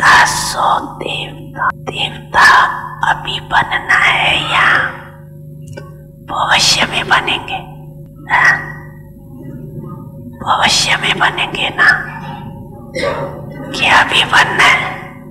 देवता सो देवता देवता अभी बनना है या भविष्य में बनेंगे हाँ? भविष्य में बनेंगे ना क्या अभी बनना है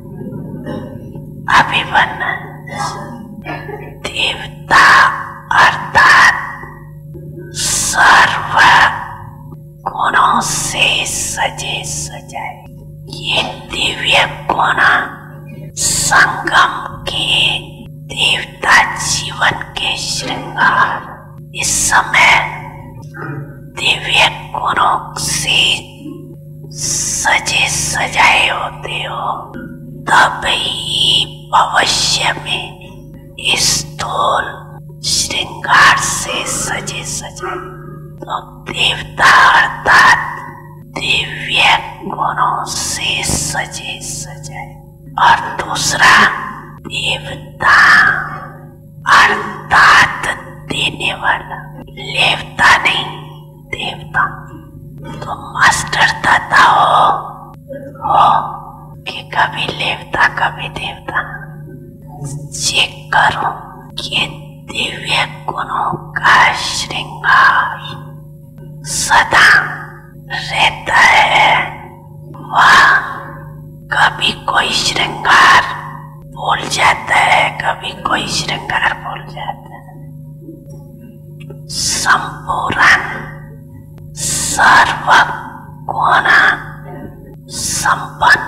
अभी बनना है देवता अर्थात सर्व गुणों से सजे सजाए ये दिव्य गुण संगम के देवता जीवन के श्रृंगार इस समय दिव्य गुणों से सजे सजाए होते हो तब ही भविष्य में स्थूल श्रृंगार से सजे सजाए तो देवता अर्थात दिव्य गुणों से सजे सजाए और दूसरा देवता अर्थात देने वाला लेवता नहीं देवता तो मास्टर दादा हो हो कि कभी लेवता कभी देवता चेक करो कि दिव्य गुणों का श्रृंगार सदा रहता है वह कभी कोई श्रृंगार भूल जाता है कभी कोई श्रृंगार भूल जाता है संपूर्ण सर्व गुण संपन्न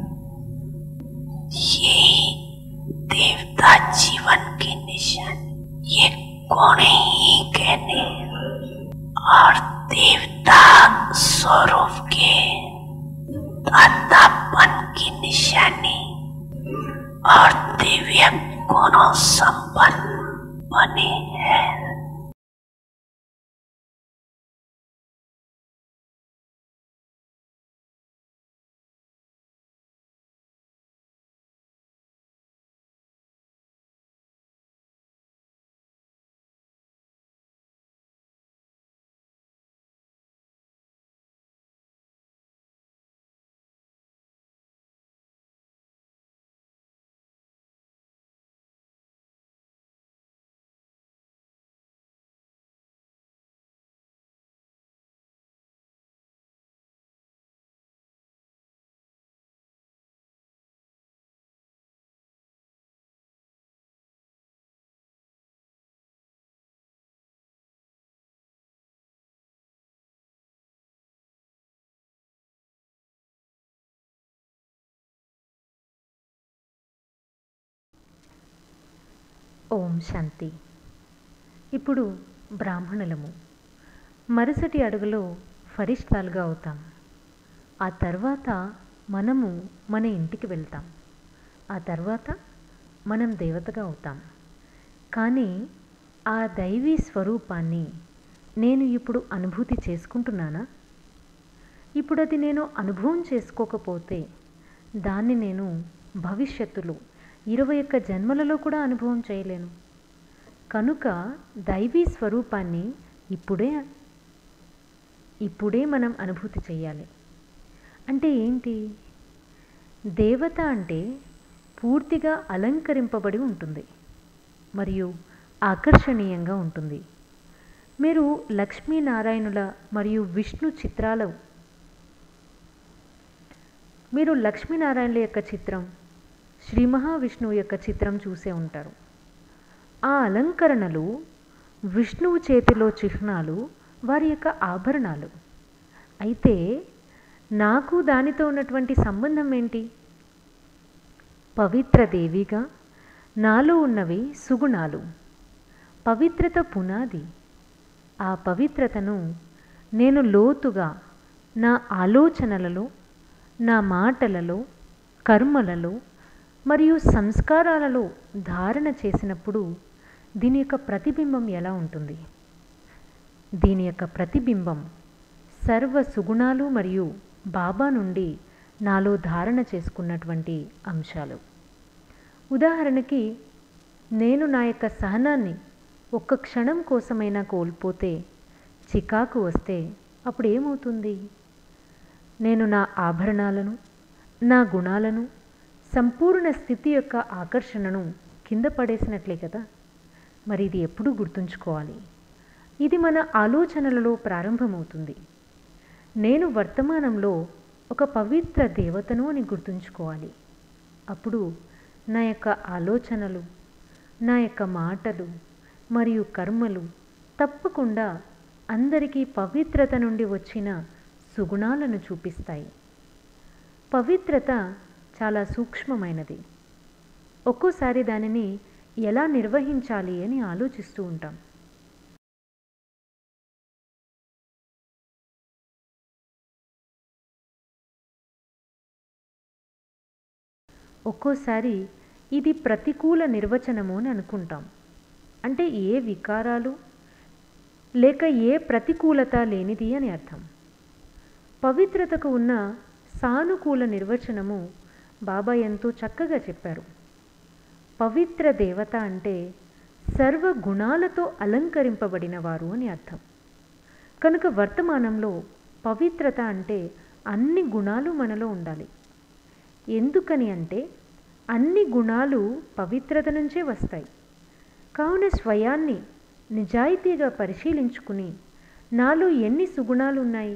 यही देवता जीवन की निशान ये गुण ही कहने और देवता स्वरूप के दातापन की निशानी और दिव्य गुणों संपन्न बने हैं ఓం శాంతి ఇప్పుడు బ్రాహ్మణులము మరుసటి అడుగులో ఫరిష్టాలుగా అవుతాం ఆ తర్వాత మనము మన ఇంటికి వెళ్తాం ఆ తర్వాత మనం దేవతగా అవుతాం కానీ ఆ దైవీ స్వరూపాన్ని నేను ఇప్పుడు అనుభూతి చేసుకుంటున్నానా ఇప్పుడు అది నేను అనుభవం చేసుకోకపోతే దాన్ని నేను భవిష్యత్తులో ఇరవై ఒక్క జన్మలలో కూడా అనుభవం చేయలేను కనుక దైవీ స్వరూపాన్ని ఇప్పుడే ఇప్పుడే మనం అనుభూతి చేయాలి అంటే ఏంటి దేవత అంటే పూర్తిగా అలంకరింపబడి ఉంటుంది మరియు ఆకర్షణీయంగా ఉంటుంది మీరు లక్ష్మీనారాయణుల మరియు విష్ణు చిత్రాలు మీరు లక్ష్మీనారాయణుల యొక్క చిత్రం శ్రీ మహావిష్ణువు యొక్క చిత్రం చూసే ఉంటారు ఆ అలంకరణలు విష్ణువు చేతిలో చిహ్నాలు వారి యొక్క ఆభరణాలు అయితే నాకు దానితో ఉన్నటువంటి సంబంధం ఏంటి పవిత్ర దేవిగా నాలో ఉన్నవి సుగుణాలు పవిత్రత పునాది ఆ పవిత్రతను నేను లోతుగా నా ఆలోచనలలో నా మాటలలో కర్మలలో మరియు సంస్కారాలలో ధారణ చేసినప్పుడు దీని యొక్క ప్రతిబింబం ఎలా ఉంటుంది దీని యొక్క ప్రతిబింబం సర్వ సుగుణాలు మరియు బాబా నుండి నాలో ధారణ చేసుకున్నటువంటి అంశాలు ఉదాహరణకి నేను నా యొక్క సహనాన్ని ఒక్క క్షణం కోసమైనా కోల్పోతే చికాకు వస్తే అప్పుడు ఏమవుతుంది నేను నా ఆభరణాలను నా గుణాలను సంపూర్ణ స్థితి యొక్క ఆకర్షణను కింద పడేసినట్లే కదా మరి ఇది ఎప్పుడూ గుర్తుంచుకోవాలి ఇది మన ఆలోచనలలో ప్రారంభమవుతుంది నేను వర్తమానంలో ఒక పవిత్ర దేవతను అని గుర్తుంచుకోవాలి అప్పుడు నా యొక్క ఆలోచనలు నా యొక్క మాటలు మరియు కర్మలు తప్పకుండా అందరికీ పవిత్రత నుండి వచ్చిన సుగుణాలను చూపిస్తాయి పవిత్రత చాలా సూక్ష్మమైనది ఒక్కోసారి దానిని ఎలా నిర్వహించాలి అని ఆలోచిస్తూ ఉంటాం ఒక్కోసారి ఇది ప్రతికూల నిర్వచనము అని అనుకుంటాం అంటే ఏ వికారాలు లేక ఏ ప్రతికూలత లేనిది అని అర్థం పవిత్రతకు ఉన్న సానుకూల నిర్వచనము బాబా ఎంతో చక్కగా చెప్పారు పవిత్ర దేవత అంటే సర్వ గుణాలతో అలంకరింపబడిన వారు అని అర్థం కనుక వర్తమానంలో పవిత్రత అంటే అన్ని గుణాలు మనలో ఉండాలి ఎందుకని అంటే అన్ని గుణాలు పవిత్రత నుంచే వస్తాయి కావున స్వయాన్ని నిజాయితీగా పరిశీలించుకుని నాలో ఎన్ని సుగుణాలు ఉన్నాయి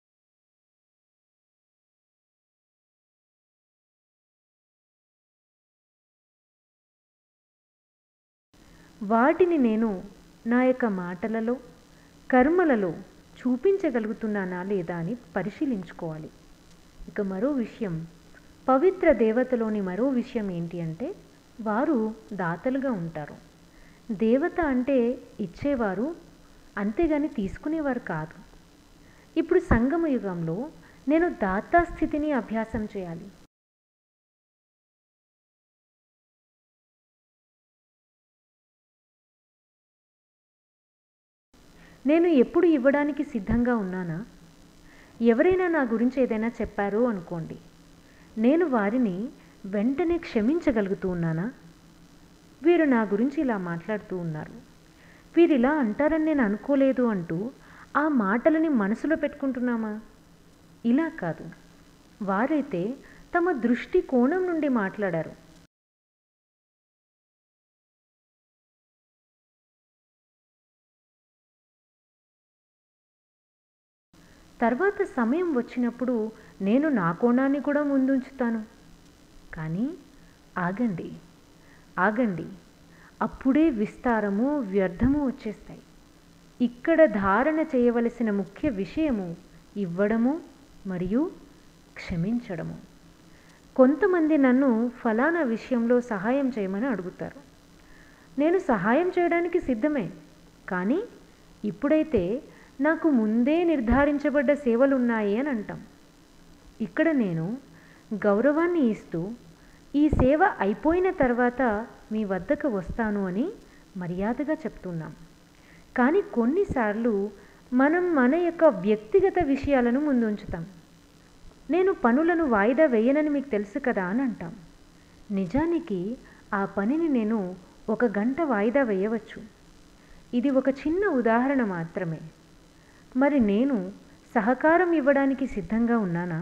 వాటిని నేను నా యొక్క మాటలలో కర్మలలో చూపించగలుగుతున్నానా లేదా అని పరిశీలించుకోవాలి ఇక మరో విషయం పవిత్ర దేవతలోని మరో విషయం ఏంటి అంటే వారు దాతలుగా ఉంటారు దేవత అంటే ఇచ్చేవారు అంతేగాని తీసుకునేవారు కాదు ఇప్పుడు సంగమ యుగంలో నేను దాతా స్థితిని అభ్యాసం చేయాలి నేను ఎప్పుడు ఇవ్వడానికి సిద్ధంగా ఉన్నానా ఎవరైనా నా గురించి ఏదైనా చెప్పారు అనుకోండి నేను వారిని వెంటనే క్షమించగలుగుతూ ఉన్నానా వీరు నా గురించి ఇలా మాట్లాడుతూ ఉన్నారు వీరు ఇలా అంటారని నేను అనుకోలేదు అంటూ ఆ మాటలని మనసులో పెట్టుకుంటున్నామా ఇలా కాదు వారైతే తమ దృష్టి కోణం నుండి మాట్లాడారు తర్వాత సమయం వచ్చినప్పుడు నేను నా కోణాన్ని కూడా ముందుంచుతాను కానీ ఆగండి ఆగండి అప్పుడే విస్తారము వ్యర్థము వచ్చేస్తాయి ఇక్కడ ధారణ చేయవలసిన ముఖ్య విషయము ఇవ్వడము మరియు క్షమించడము కొంతమంది నన్ను ఫలానా విషయంలో సహాయం చేయమని అడుగుతారు నేను సహాయం చేయడానికి సిద్ధమే కానీ ఇప్పుడైతే నాకు ముందే నిర్ధారించబడ్డ సేవలు ఉన్నాయి అని అంటాం ఇక్కడ నేను గౌరవాన్ని ఇస్తూ ఈ సేవ అయిపోయిన తర్వాత మీ వద్దకు వస్తాను అని మర్యాదగా చెప్తున్నాం కానీ కొన్నిసార్లు మనం మన యొక్క వ్యక్తిగత విషయాలను ముందుంచుతాం నేను పనులను వాయిదా వేయనని మీకు తెలుసు కదా అని అంటాం నిజానికి ఆ పనిని నేను ఒక గంట వాయిదా వేయవచ్చు ఇది ఒక చిన్న ఉదాహరణ మాత్రమే మరి నేను సహకారం ఇవ్వడానికి సిద్ధంగా ఉన్నానా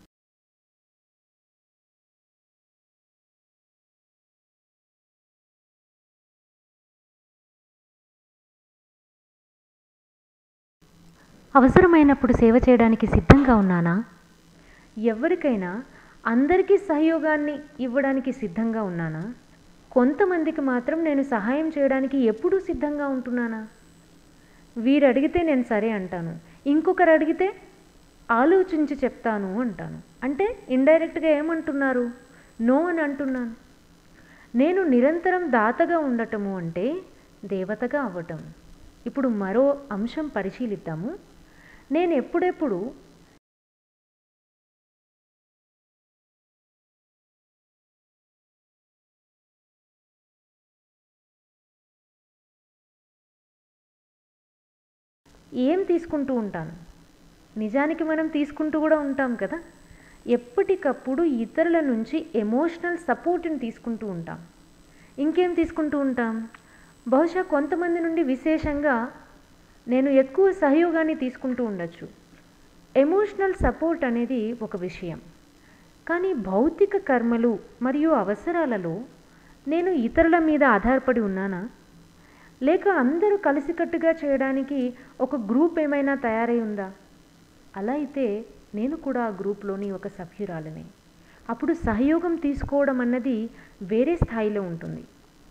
అవసరమైనప్పుడు సేవ చేయడానికి సిద్ధంగా ఉన్నానా ఎవరికైనా అందరికీ సహయోగాన్ని ఇవ్వడానికి సిద్ధంగా ఉన్నానా కొంతమందికి మాత్రం నేను సహాయం చేయడానికి ఎప్పుడూ సిద్ధంగా ఉంటున్నానా వీరు అడిగితే నేను సరే అంటాను ఇంకొకరు అడిగితే ఆలోచించి చెప్తాను అంటాను అంటే ఇండైరెక్ట్గా ఏమంటున్నారు నో అని అంటున్నాను నేను నిరంతరం దాతగా ఉండటము అంటే దేవతగా అవ్వటం ఇప్పుడు మరో అంశం పరిశీలిద్దాము నేను ఎప్పుడెప్పుడు ఏం తీసుకుంటూ ఉంటాను నిజానికి మనం తీసుకుంటూ కూడా ఉంటాం కదా ఎప్పటికప్పుడు ఇతరుల నుంచి ఎమోషనల్ సపోర్ట్ని తీసుకుంటూ ఉంటాం ఇంకేం తీసుకుంటూ ఉంటాం బహుశా కొంతమంది నుండి విశేషంగా నేను ఎక్కువ సహయోగాన్ని తీసుకుంటూ ఉండొచ్చు ఎమోషనల్ సపోర్ట్ అనేది ఒక విషయం కానీ భౌతిక కర్మలు మరియు అవసరాలలో నేను ఇతరుల మీద ఆధారపడి ఉన్నానా లేక అందరూ కలిసికట్టుగా చేయడానికి ఒక గ్రూప్ ఏమైనా తయారై ఉందా అలా అయితే నేను కూడా ఆ గ్రూప్లోని ఒక సభ్యురాలనే అప్పుడు సహయోగం తీసుకోవడం అన్నది వేరే స్థాయిలో ఉంటుంది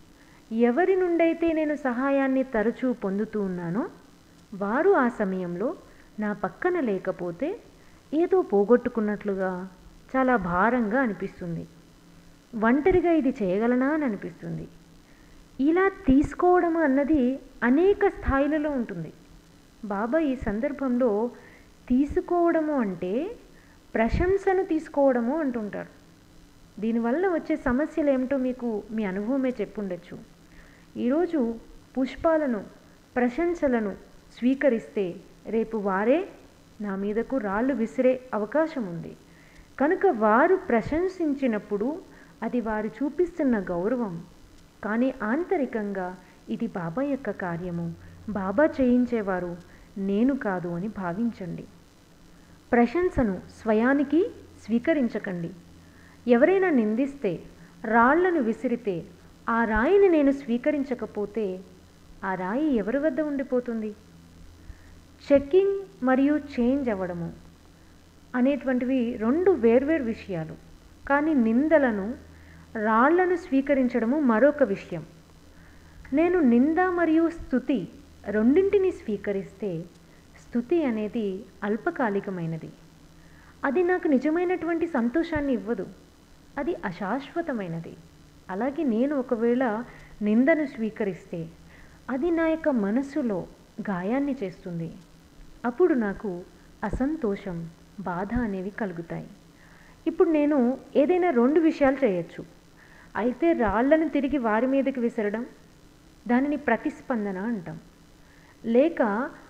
ఎవరి నుండైతే నేను సహాయాన్ని తరచూ పొందుతూ ఉన్నానో వారు ఆ సమయంలో నా పక్కన లేకపోతే ఏదో పోగొట్టుకున్నట్లుగా చాలా భారంగా అనిపిస్తుంది ఒంటరిగా ఇది చేయగలనా అని అనిపిస్తుంది ఇలా తీసుకోవడం అన్నది అనేక స్థాయిలలో ఉంటుంది బాబా ఈ సందర్భంలో తీసుకోవడము అంటే ప్రశంసను తీసుకోవడము అంటుంటారు దీనివల్ల వచ్చే సమస్యలు ఏమిటో మీకు మీ అనుభవమే చెప్పుండొచ్చు ఈరోజు పుష్పాలను ప్రశంసలను స్వీకరిస్తే రేపు వారే నా మీదకు రాళ్ళు విసిరే అవకాశం ఉంది కనుక వారు ప్రశంసించినప్పుడు అది వారు చూపిస్తున్న గౌరవం కానీ ఆంతరికంగా ఇది బాబా యొక్క కార్యము బాబా చేయించేవారు నేను కాదు అని భావించండి ప్రశంసను స్వయానికి స్వీకరించకండి ఎవరైనా నిందిస్తే రాళ్లను విసిరితే ఆ రాయిని నేను స్వీకరించకపోతే ఆ రాయి ఎవరి వద్ద ఉండిపోతుంది చెక్కింగ్ మరియు చేంజ్ అవ్వడము అనేటువంటివి రెండు వేర్వేరు విషయాలు కానీ నిందలను రాళ్లను స్వీకరించడము మరొక విషయం నేను నింద మరియు స్థుతి రెండింటిని స్వీకరిస్తే స్థుతి అనేది అల్పకాలికమైనది అది నాకు నిజమైనటువంటి సంతోషాన్ని ఇవ్వదు అది అశాశ్వతమైనది అలాగే నేను ఒకవేళ నిందను స్వీకరిస్తే అది నా యొక్క మనస్సులో గాయాన్ని చేస్తుంది అప్పుడు నాకు అసంతోషం బాధ అనేవి కలుగుతాయి ఇప్పుడు నేను ఏదైనా రెండు విషయాలు చేయొచ్చు అయితే రాళ్లను తిరిగి వారి మీదకి విసరడం దానిని ప్రతిస్పందన అంటాం లేక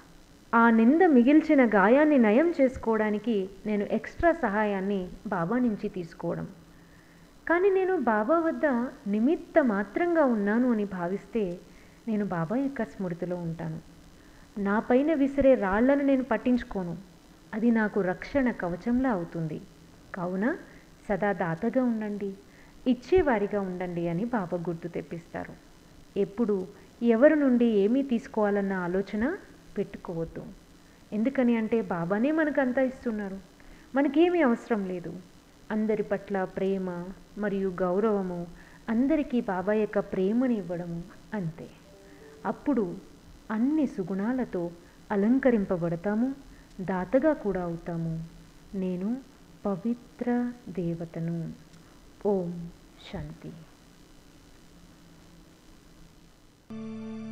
ఆ నింద మిగిల్చిన గాయాన్ని నయం చేసుకోవడానికి నేను ఎక్స్ట్రా సహాయాన్ని బాబా నుంచి తీసుకోవడం కానీ నేను బాబా వద్ద నిమిత్త మాత్రంగా ఉన్నాను అని భావిస్తే నేను బాబా యొక్క స్మృతిలో ఉంటాను నా పైన విసిరే రాళ్లను నేను పట్టించుకోను అది నాకు రక్షణ కవచంలా అవుతుంది కావున సదా దాతగా ఉండండి ఇచ్చేవారిగా ఉండండి అని బాబా గుర్తు తెప్పిస్తారు ఎప్పుడు ఎవరి నుండి ఏమీ తీసుకోవాలన్న ఆలోచన పెట్టుకోవద్దు ఎందుకని అంటే బాబానే మనకు అంతా ఇస్తున్నారు మనకేమీ అవసరం లేదు అందరి పట్ల ప్రేమ మరియు గౌరవము అందరికీ బాబా యొక్క ప్రేమని ఇవ్వడము అంతే అప్పుడు అన్ని సుగుణాలతో అలంకరింపబడతాము దాతగా కూడా అవుతాము నేను పవిత్ర దేవతను ఓం శాంతి